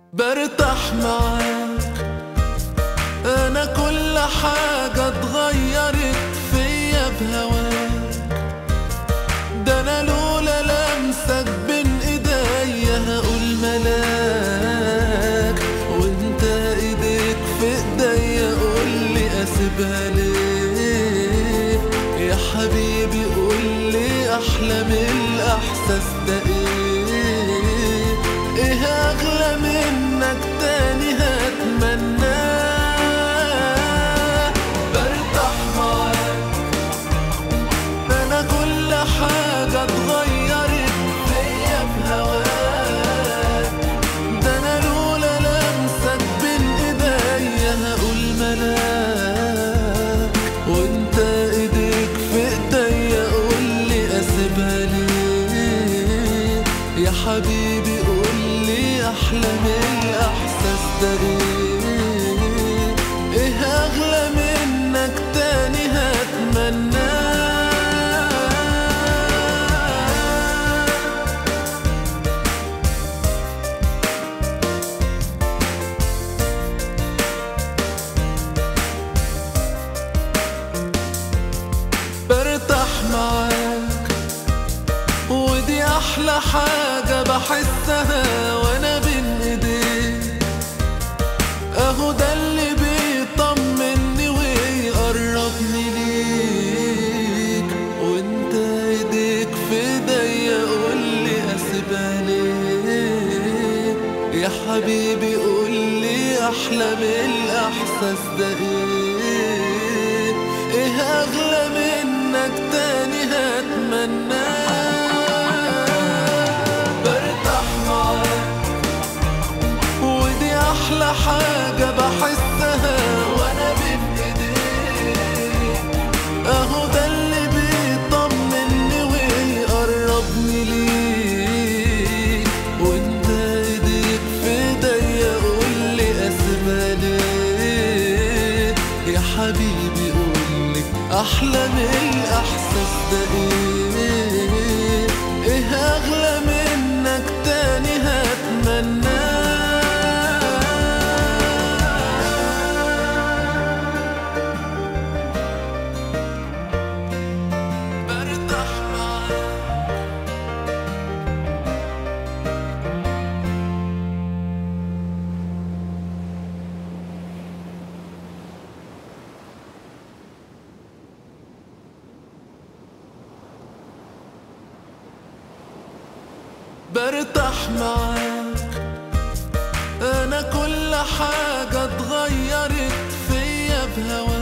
برتاح معاك انا كل حاجة اتغيرت فيا بهواك ده انا لولا لمسك بين ايديا هقول ملاك وانت ايديك في ايديا قولي اسيبها ليه يا حبيبي قولي احلى من الاحساس ده ايه ايه اغلى منك تاني هتمناه برتاح معاك انا كل حاجة اتغيرت فيا بهواك ده انا لولا لمسك بين ايديا هقول ملاك وانت ايديك في ايديا قولي اسيبها ليه يا حبيبي قولي احلى من الاحساس ده ايه ايه اغلى منك تاني هتمناه برتاح معاك ودي احلى حاجة بحسها وانا بين ايديك اهو ده اللي بيطمني ويقربني ليك وانت ايديك في ايديا قولي اسيبها ليه يا حبيبي قولي احلى من الاحساس ده ايه ايه اغلى منك تاني هتمناه برتاح معاك ودي احلى حاجة بحسها وانا بين ايديك اهو ده اللي بيطمني ويقربني ليك وانت ايديك في ايديا قولي اسيبها ليه يا حبيبي قولي احلى من الاحساس ده ايه ايه اغلى منك تاني هتمناه برتاح معاك برتاح معاك انا كل حاجة اتغيرت فيا بهواك